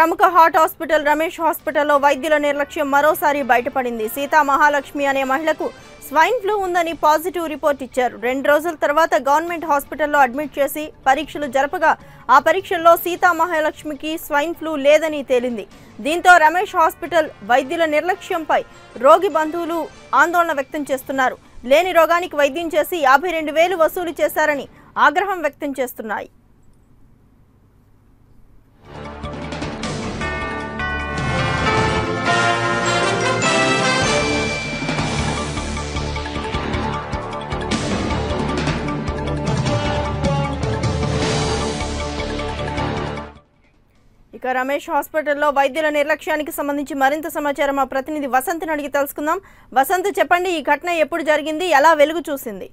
ప్రముఖ heart hospital Ramesh హాస్పిటల్లో వైద్యుల నిర్లక్ష్యం మరోసారి బయటపడింది సీతా మహాలక్ష్మి అనే మహిళకు స్వైన్ ఫ్లూ ఉందని పాజిటివ్ రిపోర్ట్ ఇచ్చారు రెండు రోజుల తర్వాత గవర్నమెంట్ హాస్పిటల్లో అడ్మిట్ చేసి పరీక్షలు జరపగా ఆ పరీక్షల్లో సీతా మహాలక్ష్మికి స్వైన్ ఫ్లూ లేదని తేలింది దీంతో రమేష్ హాస్పిటల్ వైద్యుల నిర్లక్ష్యంపై రోగి బంధువులు ఆందోళన వ్యక్తం చేస్తున్నారు లేని రోగానికి వైద్యం చేసి యాభై రెండు వేలు వసూలు చేశారని ఆగ్రహం వ్యక్తం చేస్తున్నాయి ఇక రమేష్ హాస్పిటల్లో వైద్యుల నిర్లక్ష్యానికి సంబంధించి మరింత సమాచారం మా ప్రతినిధి వసంత్ని అడిగి తెలుసుకుందాం వసంత్ చెప్పండి ఈ ఘటన ఎప్పుడు జరిగింది ఎలా వెలుగు చూసింది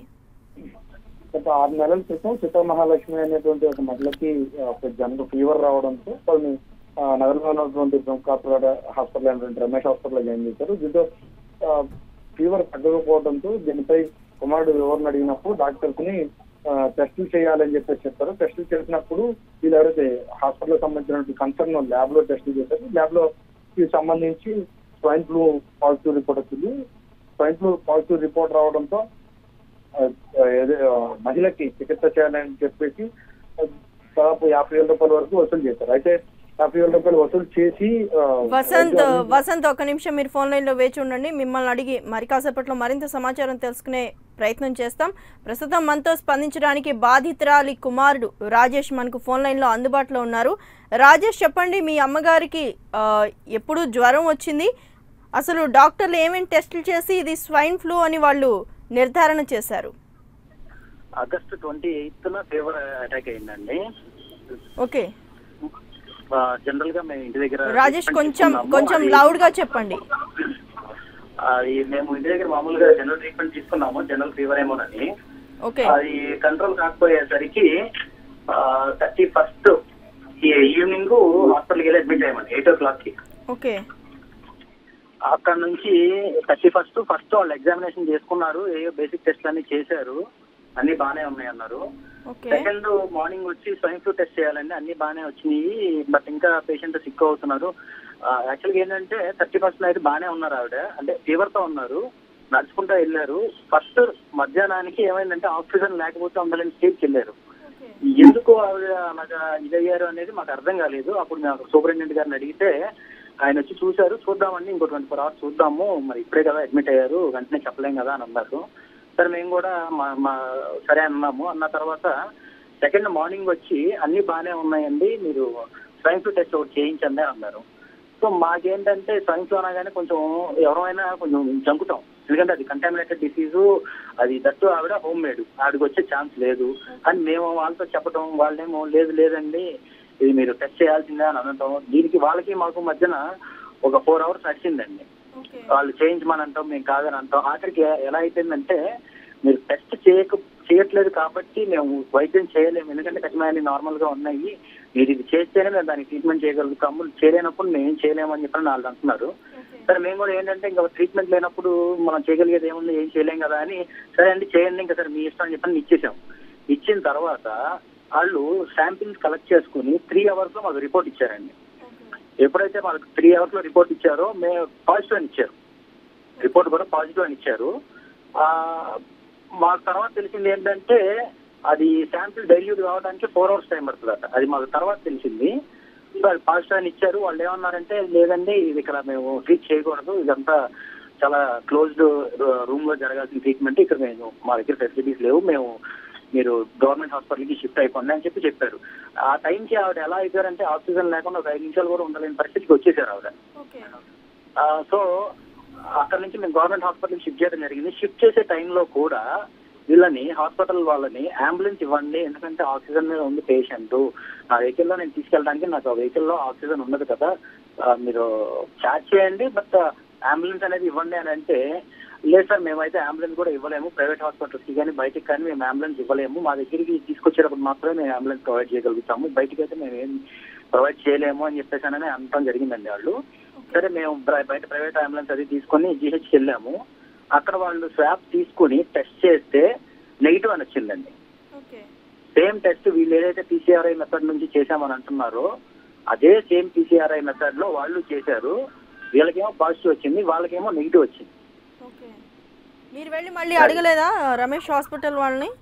గత ఆరు నెలల క్రితం సీతా మహాలక్ష్మి అనేటువంటి ఒక మహిళకి ఆ, ఒక జనరల్ ఫీవర్ రావడంతో వాళ్ళని ఆ, నగరంలో ఉన్నటువంటి ప్రముఖ కార్పొరేట్ హాస్పిటల్ అయినటువంటి రమేష్ హాస్పిటల్లో జాయిన్ చేశారు దీంతో ఆ, ఫీవర్ తగ్గకపోవడంతో దీనిపై కుమారుడు వివరణ అడిగినప్పుడు డాక్టర్స్ ని ఆ, టెస్టులు చేయాలని చెప్పేసి చెప్పారు టెస్టులు చేసినప్పుడు వీళ్ళు ఎవరైతే హాస్పిటల్ సంబంధించినటువంటి కన్సర్న్ ల్యాబ్ లో టెస్టులు చేశారు ల్యాబ్ లో దీనికి సంబంధించి స్వైన్ ఫ్లూ పాజిటివ్ రిపోర్ట్ వచ్చింది స్వైన్ ఫ్లూ పాజిటివ్ రిపోర్ట్ రావడంతో ఆ, ఏదో, ఆ, మహిళకి చికిత్స చేయాలని చెప్పేసి ఆ, దాదాపు యాభై వేల రూపాయల వరకు వసూలు చేశారు అయితే యాభై వేల రూపాయలు వసూలు చేసి ఆ, వసంత్ వైద్యం- వసంత్ ఒక నిమిషం మీరు ఫోన్ లైన్లో వేచి ఉండండి మిమ్మల్ని అడిగి మరి కాసేపట్లో మరింత సమాచారం తెలుసుకునే ప్రయత్నం చేస్తాం ప్రస్తుతం మనతో స్పందించడానికి బాధితురాలి కుమారుడు రాజేష్ మనకు ఫోన్ లైన్లో అందుబాటులో ఉన్నారు రాజేష్ చెప్పండి మీ అమ్మగారికి ఆ, ఎప్పుడు జ్వరం వచ్చింది అసలు డాక్టర్లు ఏమేమి టెస్టులు చేసి ఇది స్వైన్ ఫ్లూ అని వాళ్ళు నిర్ధారణ చేశారు ఆగస్ట్ ట్వంటీ ఎయిత్ న ఫీవర్ అటాక్ అయిందండి ఓకే జనరల్ గా మేము ఇంటి దగ్గర రాజేష్ treatment కొంచెం తీసుకున్నాము. కొంచెం అది- లౌడ్ గా చెప్పండి అది మేము ఇంటి దగ్గర మామూలుగా జనరల్ ట్రీట్మెంట్ తీసుకున్నాము జనరల్ ఫీవర్ ఏమోనని ఓకే అది కంట్రోల్ కాకపోయేసరికి థర్టీ ఫస్ట్ ఈవినింగ్ హాస్పిటల్కి వెళ్ళి అడ్మిట్ అయ్యామండి ఎయిట్ ఓ క్లాక్ కి ఓకే అక్కడ నుంచి థర్టీ ఫస్ట్ ఫస్ట్ వాళ్ళు ఎగ్జామినేషన్ చేసుకున్నారు ఏ బేసిక్ టెస్ట్ అన్ని చేశారు అన్ని బాగానే ఉన్నాయి అన్నారు ఓకే సెకండ్ మార్నింగ్ వచ్చి స్వైన్ ఫ్లూ టెస్ట్ చేయాలండి అన్ని బాగానే వచ్చినాయి బట్ ఇంకా పేషెంట్ సిక్ అవుతున్నారు యాక్చువల్గా ఏంటంటే థర్టీ ఫస్ట్ నైట్ బాగానే ఉన్నారు ఆవిడ అంటే ఫీవర్ తో ఉన్నారు నడుచుకుంటూ వెళ్ళారు ఫస్ట్ మధ్యాహ్నానికి ఏమైందంటే ఆక్సిజన్ లేకపోతే ఉండాలని స్టేజ్కి వెళ్ళారు ఎందుకు ఆవిడ అలాగా ఇదయ్యారు అనేది మాకు అర్థం కాలేదు అప్పుడు మేము సూపరింటెండెంట్ గారిని అడిగితే ఆయన వచ్చి చూశారు చూద్దామండి ఇంకో ట్వంటీ ఫోర్ అవర్స్ చూద్దాము మరి ఇప్పుడే కదా అడ్మిట్ అయ్యారు వెంటనే చెప్పలేం కదా అని అన్నారు సరే మేము కూడా మా మా సరే అన్నాము అన్న తర్వాత సెకండ్ మార్నింగ్ వచ్చి అన్ని బాగానే ఉన్నాయండి మీరు స్వైన్ ఫ్లూ టెస్ట్ ఒకటి చేయించండి అన్నారు సో మాకేంటంటే స్వైన్ ఫ్లూ అనగానే కొంచెం ఎవరైనా కొంచెం జంకుతాం ఎందుకంటే అది కంటామినేటెడ్ డిసీజు అది దట్టు ఆవిడ హోమ్ మేడ్ ఆవిడకి వచ్చే ఛాన్స్ లేదు అని మేము వాళ్ళతో చెప్పడం వాళ్ళేమో లేదు లేదండి ఇది మీరు టెస్ట్ చేయాల్సిందే అని అనటం దీనికి వాళ్ళకి మాకు మధ్యన ఒక ఫోర్ అవర్స్ నడిచిందండి వాళ్ళు చేయించమని అంటాం మేము కాదని అంటాం ఆఖరికి ఎలా అయిపోయిందంటే మీరు టెస్ట్ చేయక చేయట్లేదు కాబట్టి మేము వైద్యం చేయలేము ఎందుకంటే ఖచ్చితంగా నార్మల్ గా ఉన్నాయి మీరు ఇది చేస్తేనే మేము దానికి ట్రీట్మెంట్ చేయగలుగుతాము చేయలేనప్పుడు మేము ఏం చేయలేము అని చెప్పని వాళ్ళు అంటున్నారు సరే మేము కూడా ఏంటంటే ఇంకా ట్రీట్మెంట్ లేనప్పుడు మనం చేయగలిగేది ఏముంది ఏం చేయలేం కదా అని సరే అండి చేయండి ఇంకా సరే మీ ఇష్టం అని చెప్పని ఇచ్చేసాం ఇచ్చిన తర్వాత వాళ్ళు శాంపిల్స్ కలెక్ట్ చేసుకుని త్రీ అవర్స్ లో మాకు రిపోర్ట్ ఇచ్చారండి ఎప్పుడైతే మాకు త్రీ అవర్స్ లో రిపోర్ట్ ఇచ్చారో మేము పాజిటివ్ అని ఇచ్చారు రిపోర్ట్ కూడా పాజిటివ్ అని ఇచ్చారు ఆ, మాకు తర్వాత తెలిసింది ఏంటంటే అది శాంపిల్ డైల్యూట్ కావడానికి ఫోర్ అవర్స్ టైం పడుతుందట అది మాకు తర్వాత తెలిసింది సో అది పాజిటివ్ అని ఇచ్చారు వాళ్ళు ఏమన్నారంటే లేదండి ఇది ఇక్కడ మేము ట్రీట్ చేయకూడదు ఇదంతా చాలా క్లోజ్డ్ రూమ్ లో జరగాల్సిన ట్రీట్మెంట్ ఇక్కడ మేము మా దగ్గర ఫెసిలిటీస్ లేవు మేము మీరు గవర్నమెంట్ హాస్పిటల్కి షిఫ్ట్ అయిపోండి అని చెప్పి చెప్పారు ఆ టైంకి ఆవిడ ఎలా అయిపోయారంటే ఆక్సిజన్ లేకుండా ఒక ఐదు నిమిషాలు కూడా ఉండలేని పరిస్థితికి వచ్చేసారు ఆవిడ ఆ, సో అక్కడ నుంచి మేము గవర్నమెంట్ హాస్పిటల్కి షిఫ్ట్ చేయడం జరిగింది షిఫ్ట్ చేసే టైంలో కూడా వీళ్ళని హాస్పిటల్ వాళ్ళని అంబులెన్స్ ఇవ్వండి ఎందుకంటే ఆక్సిజన్ మీద ఉంది పేషెంట్ నా వెహికల్లో నేను తీసుకెళ్ళడానికి నాకు ఆ వెహికల్లో ఆక్సిజన్ ఉండదు కదా ఆ, మీరు చార్జ్ చేయండి బట్ అంబులెన్స్ అనేది ఇవ్వండి అని అంటే లేదు సార్ మేమైతే అంబులెన్స్ కూడా ఇవ్వలేము ప్రైవేట్ హాస్పిటల్స్ కి కానీ బయటికి కానీ మేము అంబులెన్స్ ఇవ్వలేము మా దగ్గరికి తీసుకొచ్చేటప్పుడు మాత్రమే మేము అంబులెన్స్ ప్రొవైడ్ చేయగలుగుతాము బయటికి అయితే మేము ఏం ప్రొవైడ్ చేయలేము అని చెప్పేసి అని అనటం జరిగిందండి వాళ్ళు సరే మేము బయ- బయట ప్రైవేట్ అంబులెన్స్ అది తీసుకొని జిహెచ్కి వెళ్ళాము అక్కడ వాళ్ళు స్వాబ్ తీసుకుని టెస్ట్ చేస్తే నెగిటివ్ అని వచ్చిందండి సేమ్ టెస్ట్ వీళ్ళు ఏదైతే పీసీఆర్ఐ మెథడ్ నుంచి చేశామని అంటున్నారో అదే సేమ్ పీసీఆర్ఐ మెథడ్ లో వాళ్ళు చేశారు వీళ్ళకేమో పాజిటివ్ వచ్చింది వాళ్ళకేమో నెగిటివ్ వచ్చింది ఓకే మీరు వెళ్ళి మళ్ళీ అడగలేదా రమేష్ హాస్పిటల్ వాళ్ళని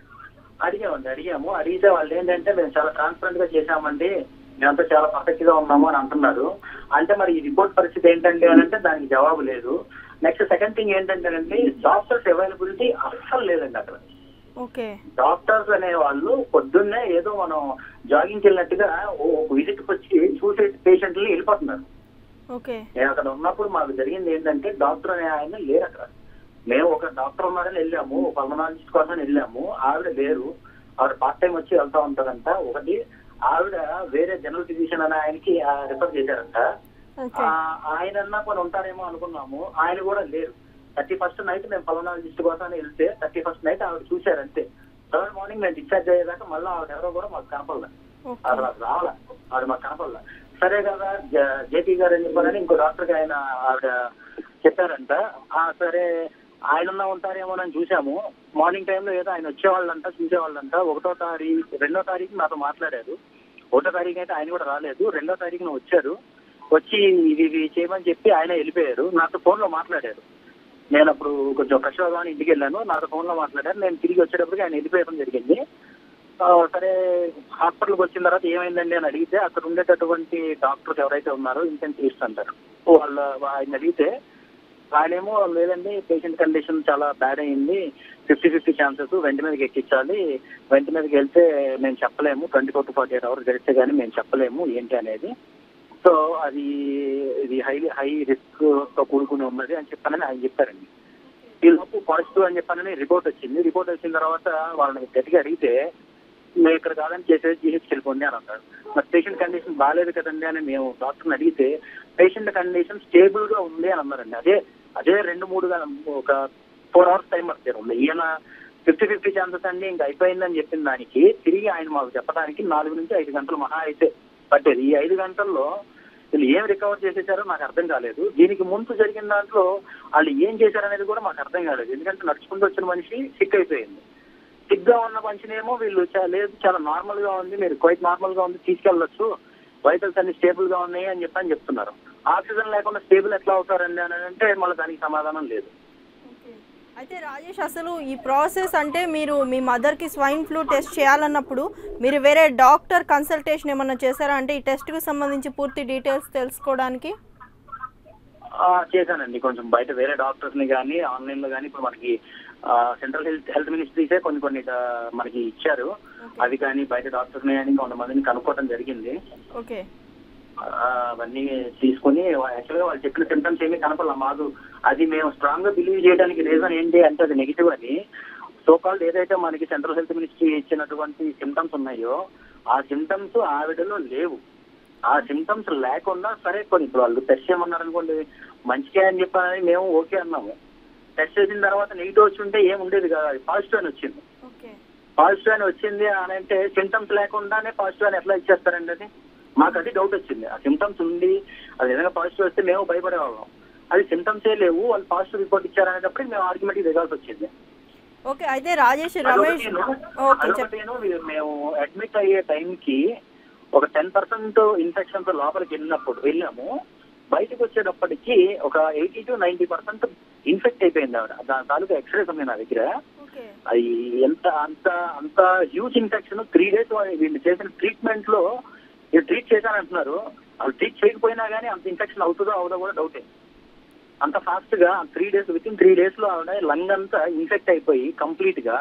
అడిగామండి అడిగాము అడిగితే వాళ్ళు ఏంటంటే మేము చాలా ట్రాన్స్పరెంట్ గా చేశామండి మేమంతా చాలా పర్ఫెక్ట్ గా ఉన్నాము అని అంటున్నారు అంటే మరి ఈ రిపోర్ట్ పరిస్థితి ఏంటంటే అని అంటే దానికి జవాబు లేదు నెక్స్ట్ సెకండ్ థింగ్ ఏంటంటేనండి డాక్టర్స్ అవైలబిలిటీ అస్సలు లేదండి అక్కడ ఓకే డాక్టర్స్ అనే వాళ్ళు పొద్దున్నే ఏదో మనం జాగింగ్కి వెళ్ళినట్టుగా విజిట్ వచ్చి చూసే పేషెంట్ని వెళ్ళిపోతున్నారు ఓకే నేను అక్కడ ఉన్నప్పుడు మాకు జరిగింది ఏంటంటే డాక్టర్ అనే ఆయన లేరు అక్కడ మేము ఒక డాక్టర్ ఉన్నారని వెళ్ళాము పల్మనాలజిస్ట్ కోసం వెళ్ళాము ఆవిడ లేరు ఆవిడ పార్ట్ టైం వచ్చి వెళ్తా ఉంటారంట ఒకటి ఆవిడ వేరే జనరల్ ఫిజిషియన్ అనే ఆయనకి రిఫర్ చేశారంట ఓకే ఆ, ఆయన అన్నా కొన్ని ఉంటారేమో అనుకున్నాము ఆయన కూడా లేరు థర్టీ ఫస్ట్ నైట్ మేము పల్మనాలజిస్ట్ కోసం వెళ్తే థర్టీ ఫస్ట్ నైట్ ఆవిడ చూశారంతే థర్డ్ మార్నింగ్ మేము డిశ్చార్జ్ అయ్యేదాకా మళ్ళీ ఆవిడ ఎవరో కూడా మాకు కనపడలేదు ఓకే ఆవిడ నాకు రావాల ఆవిడ మాకు కనపడలే సరే కదా జ- జేపీ గారు అని చెప్పారని ఇంకో డాక్టర్కి ఆయన ఆవిడ చెప్పారంట ఆ సరే ఆయన ఉంటారేమోనని చూసాము మార్నింగ్ టైంలో ఏదో ఆయన వచ్చేవాళ్ళంట చూసేవాళ్ళంట ఒకటో తారీఖు రెండో తారీఖు నాతో మాట్లాడారు ఒకటో తారీఖు అయితే ఆయన కూడా రాలేదు రెండో తారీఖున వచ్చారు వచ్చి ఇది ఇది చేయమని చెప్పి ఆయన వెళ్ళిపోయారు నాతో ఫోన్ లో మాట్లాడారు నేను అప్పుడు కొంచెం కష్టంగా ఇంటికి వెళ్ళాను నాతో ఫోన్ లో మాట్లాడారు నేను తిరిగి వచ్చేటప్పటికి ఆయన వెళ్ళిపోయడం జరిగింది ఆ, సరే హాస్పిటల్కి వచ్చిన తర్వాత ఏమైందండి అని అడిగితే అక్కడ ఉండేటటువంటి డాక్టర్స్ ఎవరైతే ఉన్నారో ఇంటెన్సివిస్ట్ అంటారు వాళ్ళ ఆయన అడిగితే ఆయనేమో లేదండి పేషెంట్ కండిషన్ చాలా బ్యాడ్ అయింది ఫిఫ్టీ ఫిఫ్టీ ఛాన్సెస్ వెంట మీదకి ఎక్కించాలి వెంట మీదకి వెళ్తే మేము చెప్పలేము twenty four to forty eight hours గడిస్తే కానీ మేము చెప్పలేము ఏంటి అనేది సో అది ఇది హై హై రిస్క్ తో కూడుకుని ఉన్నది అని చెప్పానని ఆయన చెప్పారండి ఈ లోపు పాజిటివ్ అని చెప్పానని రిపోర్ట్ వచ్చింది రిపోర్ట్ వచ్చిన తర్వాత వాళ్ళని గట్టిగా అడిగితే మేము ఇక్కడ కాదని చేసేది జీహెచ్కి వెళ్ళిపోండి అని అన్నారు మరి పేషెంట్ కండిషన్ బాగాలేదు కదండి అని మేము డాక్టర్ని అడిగితే పేషెంట్ కండిషన్ స్టేబుల్ గా ఉంది అని అన్నారండి అదే అదే రెండు మూడు గా- ఒక ఫోర్ అవర్స్ టైం పడుతుంది ఉంది ఈయన ఫిఫ్టీ ఫిఫ్టీ ఛాన్సెస్ అండి ఇంకా అయిపోయిందని చెప్పిన దానికి తిరిగి ఆయన మాకు చెప్పడానికి నాలుగు నుంచి ఐదు గంటలు మహా అయితే పట్టేది ఈ ఐదు గంటల్లో వీళ్ళు ఏం రికవర్ చేసేసారో నాకు అర్థం కాలేదు దీనికి ముందు జరిగిన దాంట్లో వాళ్ళు ఏం చేశారనేది కూడా మాకు అర్థం కాలేదు ఎందుకంటే నడుచుకుంటూ వచ్చిన మనిషి సిక్ అయిపోయింది సిక్ గా ఉన్న మనిషినేమో వీళ్ళు చా- లేదు చాలా నార్మల్ గా ఉంది మీరు క్వైట్ నార్మల్ గా ఉంది తీసుకెళ్ళొచ్చు వైటల్స్ అన్ని స్టేబుల్ గా ఉన్నాయి అని చెప్పి అని చెప్తున్నారు ఆక్సిజన్ లేకుండా స్టేబుల్ ఎట్లా అవుతారండి అని అంటే మళ్ళీ దానికి సమాధానం లేదు ఓకే. అయితే రాజేష్ అసలు ఈ ప్రాసెస్ అంటే మీరు మీ మదర్కి స్వైన్ ఫ్లూ టెస్ట్ చేయాలన్నప్పుడు మీరు వేరే డాక్టర్ కన్సల్టేషన్ ఏమన్నా చేశారా అంటే ఈ టెస్ట్కి సంబంధించి పూర్తి డీటెయిల్స్ తెలుసుకోవడానికి ఆ, చేశానండి కొంచెం బయట వేరే డాక్టర్స్ ని కానీ ఆన్లైన్ లో కానీ ఇప్పుడు మనకి సెంట్రల్ హెల్త్ హెల్త్ మినిస్ట్రీసే కొన్ని కొన్ని ఆ, మనకి ఇచ్చారు అవి కానీ బయట డాక్టర్స్ ని కానీ కొంతమందిని కనుక్కోవడం జరిగింది ఓకే ఆ, అవన్నీ తీసుకుని యాక్చువల్గా వాళ్ళు చెప్పిన సిమ్టమ్స్ ఏమీ కనపడలే మాకు అది మేము స్ట్రాంగ్ గా బిలీవ్ చేయడానికి రీజన్ ఏంటి అంటే అది నెగిటివ్ అని సో కాల్డ్ ఏదైతే మనకి సెంట్రల్ హెల్త్ మినిస్ట్రీ ఇచ్చినటువంటి సిమ్టమ్స్ ఉన్నాయో ఆ సిమ్టమ్స్ ఆవిడలో లేవు ఆ సిమ్టమ్స్ లేకుండా సరే కొన్ని ఇప్పుడు వాళ్ళు టెస్ట్ చేయమన్నారు అనుకోండి మంచిగా అని చెప్పారని మేము ఓకే అన్నాము టెస్ట్ చేసిన తర్వాత నెగిటివ్ వచ్చి ఉంటే ఏం ఉండేది కదా పాజిటివ్ అని వచ్చింది ఓకే పాజిటివ్ అని వచ్చింది అని అంటే సిమ్టమ్స్ లేకుండానే పాజిటివ్ అని ఎట్లా ఇచ్చేస్తారండి అది మాకు అది డౌట్ వచ్చింది ఆ సిమ్టమ్స్ ఉంది అది ఏదైనా పాజిటివ్ వస్తే మేము భయపడేవాళ్ళం అది సిమ్టమ్సే లేవు వాళ్ళు పాజిటివ్ రిపోర్ట్ ఇచ్చారనేటప్పుడు మేము ఆర్గ్యుమెంట్ దిగాల్సి వచ్చింది ఓకే అయితే రాజేష్ రమేష్ ఓకే చెప్ అదొకటేను మీరు మేము అడ్మిట్ అయ్యే టైంకి ఒక టెన్ పర్సెంట్ ఇన్ఫెక్షన్ తో లోపలికి వెళ్ళినప్పుడు వెళ్ళాము బయటకు వచ్చేటప్పటికి ఒక eighty to ninety percent infect అయిపోయింది ఆవిడ దాని తాలూకా ఎక్స్రేస్ ఉన్నాయి నా దగ్గర ఓకే అది ఎంత అంత అంత హ్యూజ్ ఇన్ఫెక్షన్ త్రీ డేస్ వీళ్ళు చేసిన ట్రీట్మెంట్ లో మీరు ట్రీట్ చేశారంటున్నారు వాళ్ళు ట్రీట్ చేయకపోయినా కానీ అంత ఇన్ఫెక్షన్ అవుతుందో అవుదో కూడా డౌటే అంత ఫాస్ట్ గా three days within three days లో ఆవిడ లంగ్ అంతా ఇన్ఫెక్ట్ అయిపోయి కంప్లీట్ గా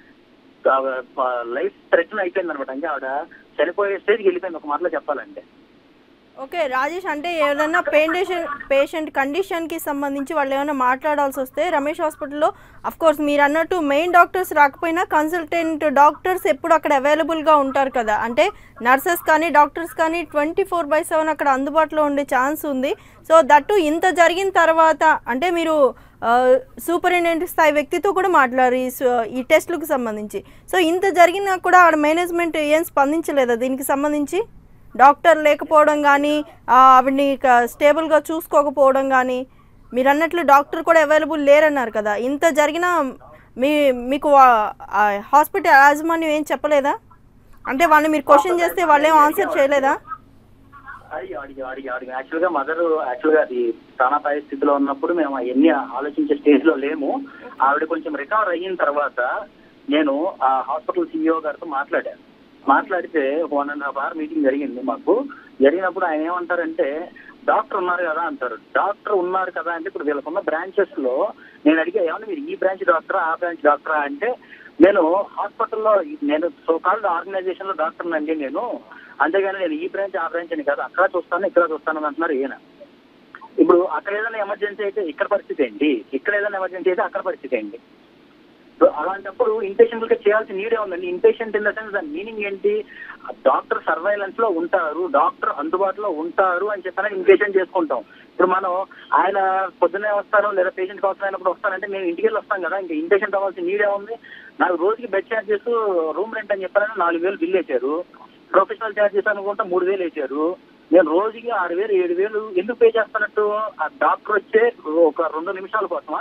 లైఫ్ థ్రెటన్ అయిపోయింది అనమాట అంటే ఆవిడ చనిపోయే స్టేజ్కి వెళ్ళిపోయింది ఒక మాటలో చెప్పాలంటే ఓకే రాజేష్ అంటే ఏదైనా పేషెంట్ పేషెంట్ కండిషన్కి సంబంధించి వాళ్ళు ఏమైనా మాట్లాడాల్సి వస్తే రమేష్ హాస్పిటల్లో అఫ్ కోర్స్ మీరు అన్నట్టు మెయిన్ డాక్టర్స్ రాకపోయినా కన్సల్టెంట్ డాక్టర్స్ ఎప్పుడు అక్కడ అవైలబుల్గా ఉంటారు కదా అంటే నర్సెస్ కానీ డాక్టర్స్ కానీ ట్వంటీ ఫోర్ బై సెవెన్ అక్కడ అందుబాటులో ఉండే ఛాన్స్ ఉంది సో దట్టు ఇంత జరిగిన తర్వాత అంటే మీరు సూపరింటెండెంట్ స్థాయి వ్యక్తితో కూడా మాట్లాడారు ఈ సు- ఈ టెస్ట్లకు సంబంధించి సో ఇంత జరిగినా కూడా ఆడ మేనేజ్మెంట్ ఏం స్పందించలేదా దీనికి సంబంధించి డాక్టర్ లేకపోవడం కానీ ఆవిడ్ని క- స్టేబుల్గా చూసుకోకపోవడం కానీ మీరు అన్నట్లు డాక్టర్ కూడా అవైలబుల్ లేరన్నారు కదా ఇంత జరిగినా మీ మీకు వా- ఆ హాస్పిటల్ యాజమాన్యం ఏం చెప్పలేదా అంటే వాళ్ళని మీరు క్వశ్చన్ చేస్తే వాళ్ళు ఏం ఆన్సర్ చేయలేదా అడిగి అడిగి అడిగి అడిగి యాక్చువల్ గా మదర్ యాక్చువల్ గా అది ప్రాణాపాయ స్థితిలో ఉన్నప్పుడు మేము అవన్నీ ఆలోచించే స్టేజ్ లో లేము ఆవిడ కొంచెం రికవర్ అయిన తర్వాత నేను ఆ హాస్పిటల్ సిఇఓ గారితో మాట్లాడాను మాట్లాడితే one and half hour meeting జరిగింది మాకు జరిగినప్పుడు ఆయన ఏమంటారంటే డాక్టర్ ఉన్నారు కదా అంటారు డాక్టర్ ఉన్నారు కదా అంటే ఇప్పుడు వీళ్ళకున్న బ్రాంచెస్ లో నేను అడిగా ఏమన్నా మీరు ఈ బ్రాంచ్ డాక్టరా ఆ బ్రాంచ్ డాక్టరా అంటే నేను హాస్పిటల్లో నేను సో కాల్డ్ ఆర్గనైజేషన్ లో డాక్టర్ అండి నేను అంతేగాని నేను ఈ బ్రాంచ్ ఆ బ్రాంచ్ అని కాదు అక్కడ చూస్తాను ఇక్కడ చూస్తాను అని అంటున్నారు ఈయన ఇప్పుడు అక్కడ ఏదైనా ఎమర్జెన్సీ అయితే ఇక్కడ పరిస్థితి ఏంటి ఇక్కడ ఏదైనా ఎమర్జెన్సీ అయితే అక్కడ పరిస్థితి ఏంటి సో అలాంటప్పుడు ఇన్పేషెంట్ గా చేయాల్సిన నీడే ఉందండి ఇన్పేషెంట్ ఇన్ ద సెన్స్ దాని మీనింగ్ ఏంటి డాక్టర్ సర్వైలెన్స్ లో ఉంటారు డాక్టర్ అందుబాటులో ఉంటారు అని చెప్పని ఇన్పేషెంట్ చేసుకుంటాం ఇప్పుడు మనం ఆయన పొద్దున్నే వస్తారు లేదా పేషెంట్ అవసరమైనప్పుడు వస్తారంటే మేము ఇంటికి వెళ్ళి వస్తాం కదా ఇంకా ఇన్పేషెంట్ అవ్వాల్సిన నీడే ఉంది నాకు రోజుకి బెడ్ ఛార్జెస్ రూమ్ రెంట్ అని చెప్పారని నాలుగు వేలు బిల్ వేశారు ప్రొఫెషనల్ ఛార్జెస్ అనుకుంటా మూడు వేలు వేశారు నేను రోజుకి ఆరు వేలు ఏడు వేలు ఎందుకు పే చేస్తానట్టు ఆ డాక్టర్ వచ్చే ఒక రెండు నిమిషాల కోసమా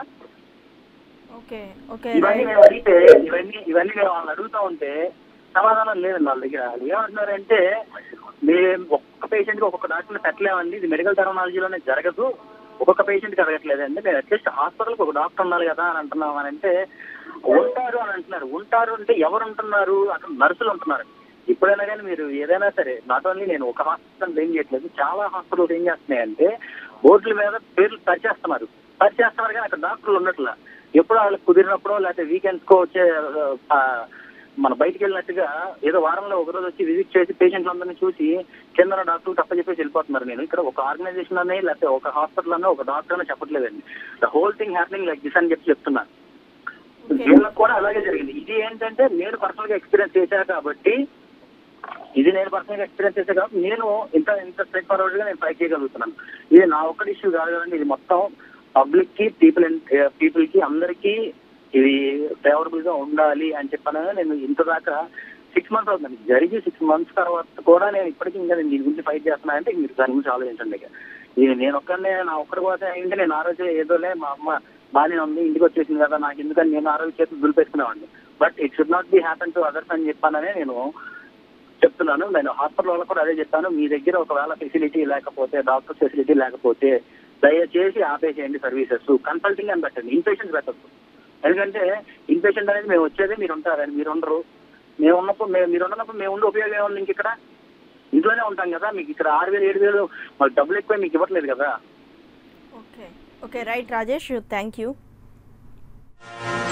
ఓకే ఓకే ఇవన్నీ రైట్ మేము అడిగితే ఇవన్నీ ఇవన్నీ మేము వాళ్ళని అడుగుతా ఉంటే సమాధానం లేదండి వాళ్ళ దగ్గర వాళ్ళు ఏమంటున్నారంటే మేము ఒక్కొక్క పేషెంట్ కి ఒక్కొక్క డాక్టర్ని పెట్టలేమండి ఇది మెడికల్ టెక్నాలజీలోనే జరగదు ఒక్కొక్క పేషెంట్ కి అడగట్లేదండి మేము అట్లీస్ట్ హాస్పిటల్కి ఒక డాక్టర్ ఉండాలి కదా అని అంటున్నాం అని అంటే ఉంటారు అని అంటున్నారు ఉంటారు అంటే ఎవరు ఉంటున్నారు అక్కడ నర్సులు ఉంటున్నారు ఇప్పుడైనా కానీ మీరు ఏదైనా సరే నాట్ ఓన్లీ నేను ఒక హాస్పిటల్ బ్లేమ్ చేయట్లేదు చాలా హాస్పిటల్స్ ఏం చేస్తున్నాయంటే బోర్డుల మీద పేర్లు పరిచేస్తున్నారు పరిచేస్తున్నారు కానీ అక్కడ డాక్టర్లు ఉన్నట్ల ఎప్పుడు వాళ్ళకి కుదిరినప్పుడో లేకపోతే వీకెండ్స్ కో వచ్చే ఆ, మన బయటికి వెళ్ళినట్టుగా ఏదో వారంలో ఒక రోజు వచ్చి విజిట్ చేసి పేషెంట్లు అందరినీ చూసి కింద డాక్టర్ తప్ప చెప్పేసి వెళ్ళిపోతున్నారు నేను ఇక్కడ ఒక ఆర్గనైజేషన్ అనే లేకపోతే ఒక హాస్పిటల్ అనే ఒక డాక్టర్ అనే చెప్పట్లేదండి the whole thing happening like this అని చెప్పి చెప్తున్నాను Okay. వీళ్ళకి కూడా అలాగే జరిగింది ఇది ఏంటంటే నేను పర్సనల్ గా ఎక్స్పీరియన్స్ చేశా కాబట్టి ఇది నేను పర్సనల్ గా ఎక్స్పీరియన్స్ చేశా కాబట్టి నేను ఇంత ఇంత స్ట్రైట్ ఫార్వర్డ్ గా నేను ఫైట్ చేయగలుగుతున్నాను ఇది నా ఒక్కటి ఇష్యూ కాదు కదండి ఇది మొత్తం పబ్లిక్ కి పీపుల్ పీపుల్ కి అందరికీ ఇది ఫేవరబుల్ గా ఉండాలి అని చెప్పాను నేను ఇంత దాకా సిక్స్ మంత్స్ అవుతుంది జరిగి సిక్స్ మంత్స్ తర్వాత కూడా నేను ఇప్పటికీ ఇంకా నేను దీని గురించి ఫైట్ చేస్తున్నా అంటే మీరు దాని గురించి ఆలోచించండి ఇక ఇది నేను ఒక్కనే నా ఒక్కడి కోసం అయింటే నేను ఆ రోజే ఏదోలే మా అమ్మ బాగానే ఉంది ఇంటికి వచ్చేసింది కదా నాకు ఎందుకని నేను ఆ రోజు చేతులు దులిపేసుకునేవాడిని but it should not be happen to others అని చెప్పాననే నేను చెప్తున్నాను నేను హాస్పిటల్ వాళ్ళకు కూడా అదే చెప్తాను మీ దగ్గర ఒకవేళ ఫెసిలిటీ లేకపోతే డాక్టర్ ఫెసిలిటీ లేకపోతే దయచేసి ఆపేసేయండి సర్వీసెస్ కన్సల్టింగ్ అని పెట్టండి ఇన్పేషెంట్ పెట్టద్దు ఎందుకంటే ఇన్పేషెంట్ అనేది మేము వచ్చేదే మీరు ఉంటారని మీరు ఉండరు మేము ఉన్నప్పుడు మేము మీరు ఉన్నప్పుడు మేము ఉండే ఉపయోగం ఏముంది ఇంక ఇక్కడ ఇంట్లోనే ఉంటాం కదా మీకు ఇక్కడ ఆరు వేలు ఏడు వేలు మాకు డబ్బులు ఎక్కువ మీకు ఇవ్వట్లేదు కదా okay okay right Rajesh thank you